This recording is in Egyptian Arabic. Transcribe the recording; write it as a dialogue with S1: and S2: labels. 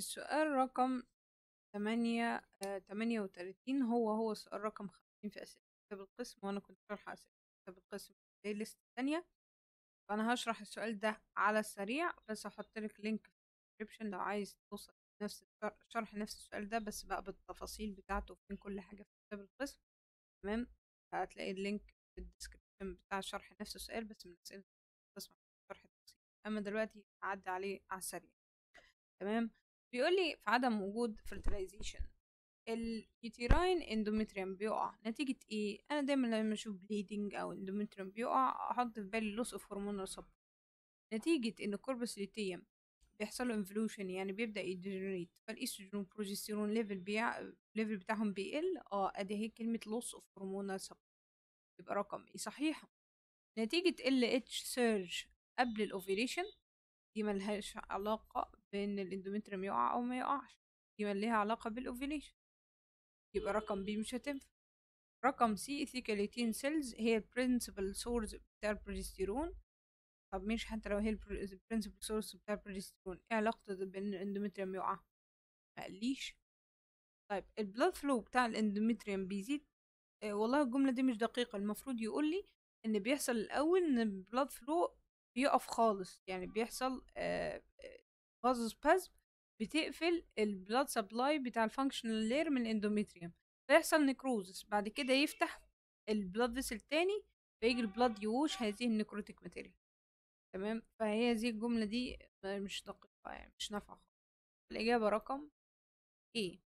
S1: السؤال رقم تمانية آه تمانية وتلاتين هو هو السؤال رقم خمسين في أسئلة كتاب القسم وأنا كنت شارحة أسئلة كتاب القسم في البلاي ليست التانية فأنا هشرح السؤال ده على السريع بس هحط لك لينك في الديسكريبشن لو عايز توصل نفس الشر- شرح نفس السؤال ده بس بقى بالتفاصيل بتاعته وفين كل حاجة في كتاب القسم تمام هتلاقي اللينك في الديسكريبشن بتاع شرح نفس السؤال بس من أسئلة القسم شرح تفصيل أما دلوقتي هعدي عليه على السريع تمام بيقول لي في عدم وجود fertilization اليوتيراين اندومتريوم بيقع نتيجة ايه؟ انا دايما لما اشوف بليدنج او اندومتريوم بيقع احط في بالي لوس اوف هرمونال سبورت نتيجة ان الكوربس ليتيوم بيحصل له انفلوشن يعني بيبدأ يديجنريت فالاستروجين والبروجستيرون ليفل بيع ليفل بتاعهم بيقل اه ادي هي كلمة لوس اوف هرمونال سبورت يبقى رقم ايه صحيحة نتيجة ال اتش سيرج قبل الاوفيليشن دي ملهاش علاقة بين الاندومتريوم يقع او ما يقعش دي ليها علاقة بالاوفيليشن يبقى رقم بي مش هتنفع رقم سي ثيكاليتين سيلز هي البرنسبل سورس بتاع البروجستيرون طب مش حتى لو هي البرنسبل سورس بتاع البروجستيرون ايه علاقته بين الاندومتريوم يقع ما قاليش طيب البلاد فلو بتاع الاندومتريوم بيزيد آه والله الجملة دي مش دقيقة المفروض يقول لي ان بيحصل الاول ان البلاد فلو بيقف خالص يعني بيحصل فازو سبازم بتقفل البلاد سبلاي بتاع الفانكشنال لير من الاندوميتريوم فيحصل نكروزس بعد كده يفتح البلاد فيسل تاني فيجي البلاد يوش هذه النكروتيك ماتيريال تمام فهي زي الجملة دي مش دقيقة يعني مش نافعة خالص الإجابة رقم ايه